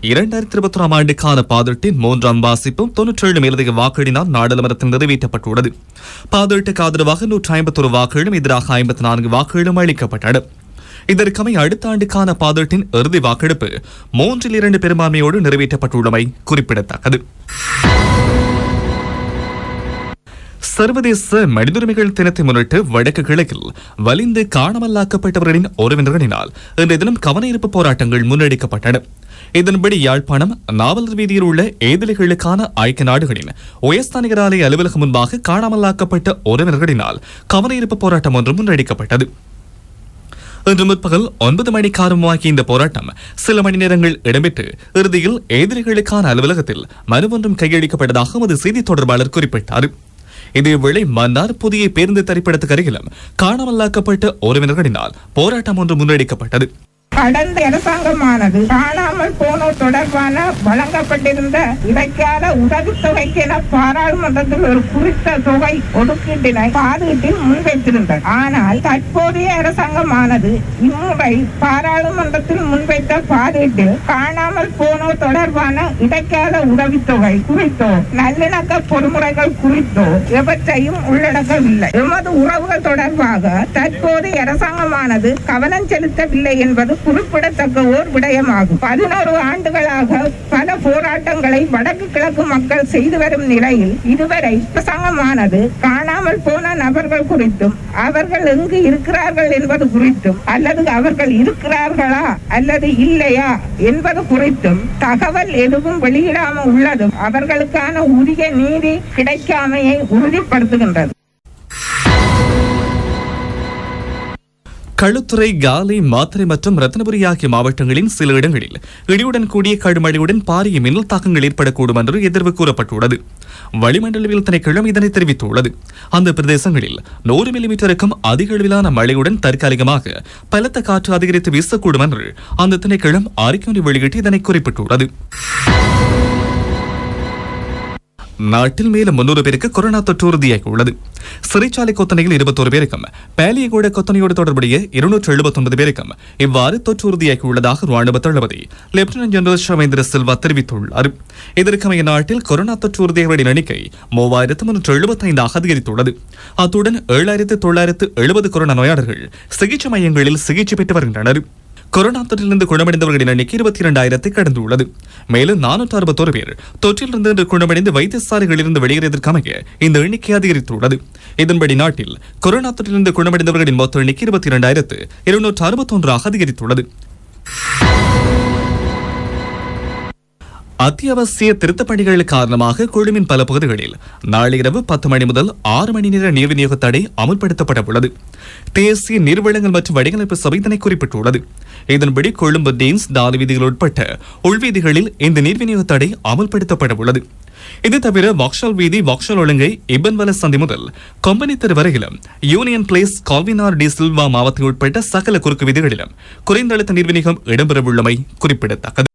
இரண்டாயிரத்தி இருபத்தி ஒராம் ஆண்டுக்கான பாதட்டின் மூன்றாம் வாசிப்பும் தொன்னூற்றி ஏழு மேலதிக வாக்குகளினால் நாடாளுமன்றத்தில் நிறைவேற்றப்பட்டுள்ளது பாதட்டுக்கு ஆதரவாக நூற்றி ஐம்பத்தொரு வாக்குகளும் எதிராக ஐம்பத்தி நான்கு வாக்குகளும் அளிக்கப்பட்டன இதற்கமை அடுத்த ஆண்டுக்கான பாதட்டின் இறுதி வாக்கெடுப்பு மூன்றில் இரண்டு பெரும்பான்மையோடு நிறைவேற்றப்பட்டுள்ளமை குறிப்பிடத்தக்கது சர்வதேச மனிதுரிமைகள் தினத்தை முன்னிட்டு வடக்கு கிழக்கில் வலிந்து காணாமலாக்கப்பட்டவர்களின் உறவினர்களினால் இன்றைய தினம் கவனஈர்ப்பு போராட்டங்கள் முன்னெடுக்கப்பட்டன இதன்படி யாழ்ப்பாணம் நாவலர் வீதியில் உள்ள ஏதிலிகளுக்கான ஐக்கிய நாடுகளின் உயர்ஸ்தானிகர் ஆலய அலுவலகம் முன்பாக காணாமலாக்கப்பட்ட உறவினர்களினால் கவனஈர்ப்பு போராட்டம் ஒன்று முன்னெடுக்கப்பட்டது இன்று முற்பகல் ஒன்பது மணிக்கு ஆரம்பமாகிய இந்த போராட்டம் சில மணி நேரங்கள் இடம்பெற்று இறுதியில் எதிரிகளுக்கான அலுவலகத்தில் மனு ஒன்றும் கையளிக்கப்பட்டதாக எமது செய்தி தொடர்பாளர் குறிப்பிட்டார் இதேவேளை மன்னார் புதிய பேருந்து திரைப்படத்துக்கு அருகிலும் காணாமலாக்கப்பட்ட உறவினர்களினால் போராட்டம் ஒன்று முன்னெடுக்கப்பட்டது கடந்த அரசாங்கமானது காணாமல் போனோர் தொடர்பான வழங்கப்பட்டிருந்த இடைக்கால உதவித்தொகைக்கென பாராளுமன்றத்தில் ஒரு குறித்த தொகை ஒதுக்கீட்டினை பாதுகாட்டில் முன்வைத்திருந்தது ஆனால் தற்போதைய அரசாங்கமானது இம்முறை பாராளுமன்றத்தில் முன்வைத்த பாதுகாட்டில் காணாமல் போனோர் தொடர்பான இடைக்கால உதவித்தொகை குறித்தோ நல்லிணக்க பொறுமுறைகள் குறித்தோ எவற்றையும் உள்ளடக்கவில்லை எமது உறவுகள் தொடர்பாக தற்போதைய அரசாங்கமானது கவனம் செலுத்தவில்லை என்பது குறிப்பிடத்தக்க ஓர் விடயமாகும் பதினோரு ஆண்டுகளாக பல போராட்டங்களை வடக்கு கிழக்கு மக்கள் செய்து வரும் நிலையில் இதுவரை அரசாங்கமானது காணாமல் போன நபர்கள் குறித்தும் அவர்கள் எங்கு இருக்கிறார்கள் என்பது குறித்தும் அல்லது அவர்கள் இருக்கிறார்களா அல்லது இல்லையா என்பது குறித்தும் தகவல் எதுவும் வெளியிடாமல் உள்ளதும் அவர்களுக்கான உரிய நீதி கிடைக்காமையை உறுதிப்படுத்துகின்றது களுத்துறை காலை மாத்திரை மற்றும் ரத்னபுரி ஆகிய மாவட்டங்களின் சில இடங்களில் இடியுடன் கூடிய கடுமழையுடன் பாரிய மின்னல் தாக்கங்கள் ஏற்படக்கூடும் என்று எதிர்வு கூறப்பட்டுள்ளது வளிமண்டலவியல் திணைக்களம் இதனை தெரிவித்துள்ளது அந்த பிரதேசங்களில் நூறு மில்லிமீட்டருக்கும் அதிக அளவிலான மழையுடன் தற்காலிகமாக பலத்த காற்று அதிகரித்து வீசக்கூடும் என்று அந்த திணைக்களம் அறிக்கை வெளியிட்டு இதனை குறிப்பிட்டுள்ளது நாட்டில் மேலும் முன்னூறு பேருக்கு கொரோனா தொற்று உறுதியாகி உள்ளது சிறைச்சாலை கொத்தனையில் இருபத்தோரு பேருக்கும் பேலியகோட கொத்தனையோடு தொடர்புடைய இருநூற்று எழுபத்தொன்பது பேருக்கும் இவ்வாறு தொற்று உறுதியாகி உள்ளதாக ராணுவ தளபதி லெப்டினன்ட் ஜெனரல் ஷமேந்திர சில்வா தெரிவித்துள்ளார் இதற்கமைய நாட்டில் கொரோனா தொற்று உறுதியவர்களின் எண்ணிக்கை மூவாயிரத்து முன்னூற்று எழுபத்தைந்தாக அதிகரித்துள்ளது அத்துடன் ஏழாயிரத்து தொள்ளாயிரத்து எழுபது கொரோனா நோயாளர்கள் சிகிச்சை மையங்களில் சிகிச்சை பெற்று வருகின்றனர் கொரோனா தொற்றிலிருந்து குணமடைந்தவர்களின் எண்ணிக்கை இருபத்தி இரண்டாயிரத்தை கடந்துள்ளது மேலும் நானூற்று அறுபத்தோரு பேர் தொற்றிலிருந்து இன்று குணமடைந்து வைத்தியசாலைகளிலிருந்து வெளியேறியதற்கமைய இந்த எண்ணிக்கை அதிகரித்துள்ளது இதன்படி நாட்டில் கொரோனா தொற்றிலிருந்து குணமடைந்தவர்களின் மொத்த எண்ணிக்கை இருபத்தி இரண்டாயிரத்து இருநூற்று அறுபத்தொன்றாக அதிகரித்துள்ளது அத்தியாவசிய திருத்தப் பணிகள் காரணமாக குழுமின் பல பகுதிகளில் நாளை இரவு பத்து மணி முதல் ஆறு மணி நேர நீர் விநியோக தடை அமல்படுத்தப்பட உள்ளது தேசிய நீர்வளங்கள் மற்றும் வடிவமைப்பு சபை இதனை குறிப்பிட்டுள்ளது இதன்படி கொழும்பு டீன்ஸ் தாலி வீதிகள் உட்பட்ட உள்வீதிகளில் இந்த நீர் விநியோக தடை அமல்படுத்தப்பட உள்ளது இது தவிர வாக்ஷால் வீதி வாக்ஷால் ஒழுங்கை இபன்வல சந்தி முதல் கொம்பனி தெரு வரையிலும் யூனியன் பிளேஸ் கால்வினார் டி சில்வா மாவட்டத்தில் உட்பட்ட சகல குறுக்கு வீதிகளிலும் குறைந்த அழுத்த நீர் விநியோகம் இடம்பெறவுள்ளமை குறிப்பிடத்தக்கது